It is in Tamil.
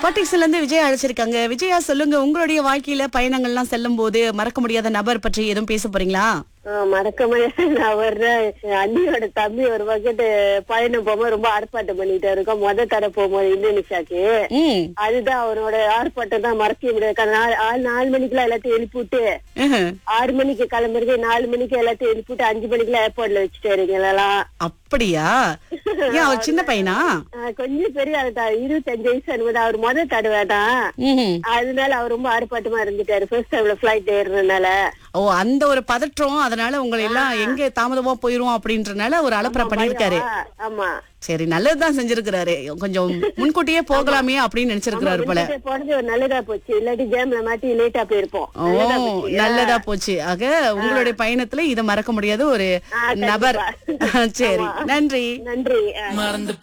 பாட்டிக்ஸ்ல இருந்து விஜய் அழைச்சிருக்காங்க விஜயா சொல்லுங்க உங்களுடைய வாழ்க்கையில பயணங்கள்லாம் செல்லும் போது மறக்க முடியாத நபர் பற்றி எதுவும் பேச போறீங்களா ஆஹ் மறக்க முடியாது நான் வர்றேன் என் அண்ணியோட தம்பி ஒரு பக்கெட் பயணம் போகும்போது ரொம்ப ஆர்ப்பாட்டம் பண்ணிட்டு இருக்கோம் முத தடவை போகும்போது இந்தோனேஷியாக்கு ம் அதுதான் அவனோட ஆர்ப்பாட்டம் தான் மறக்க முடியாது காரணம் நாலு- ஆள் நாலு மணிக்கெல்லாம் எல்லாத்தையும் எழுப்பி விட்டு ம்ஹும். ஆறு மணிக்கு கிளம்புறது நாலு மணிக்கு எல்லாத்தையும் எழுப்பி விட்டு அஞ்சு மணிக்கெல்லாம் ஏர்போர்ட்ல வச்சுட்டாரு எங்களெல்லாம் அப்படியா ஏன் அவர் சின்ன பையனா ஆஹ் கொஞ்சம் பெரிய ஆளு தான் இருபத்தஞ்சு வயசு அனுபவம் அவர் முத தடவை தான் ம்ஹும். அதனால அவர் ரொம்ப ஆர்ப்பாட்டமா இருந்துட்டாரு ஃபர்ஸ்ட் டைம்ல பிளைட் ஏறுறதுனால ஓ அந்த ஒரு பதற்றம் அதனால உங்களை எல்லாம் எங்க தாமதமா போயிருவோம் அப்படின்றனால ஒரு அலப்பறை பண்ணிருக்காரு ஆ, ஆமா சரி நல்லதுதான் செஞ்சிருக்கிறாரு கொஞ்சம் முன்கூட்டியே போகலாமே அப்படின்னு நினைச்சிருக்கிறாரு போல வெளியில போனது ஒரு நல்லதா போச்சு இல்லாட்டி ஜாம்ல மாட்டி லேட்டா போயிருப்போம் ஓ நல்லதா போச்சு. நல்லதா போச்சு ஆக உங்களுடைய பயணத்துல இத மறக்க முடியாத ஒரு ஆ, கண்டிப்பா. நபர் சரி நன்றி நன்றி ஆ. மறந்து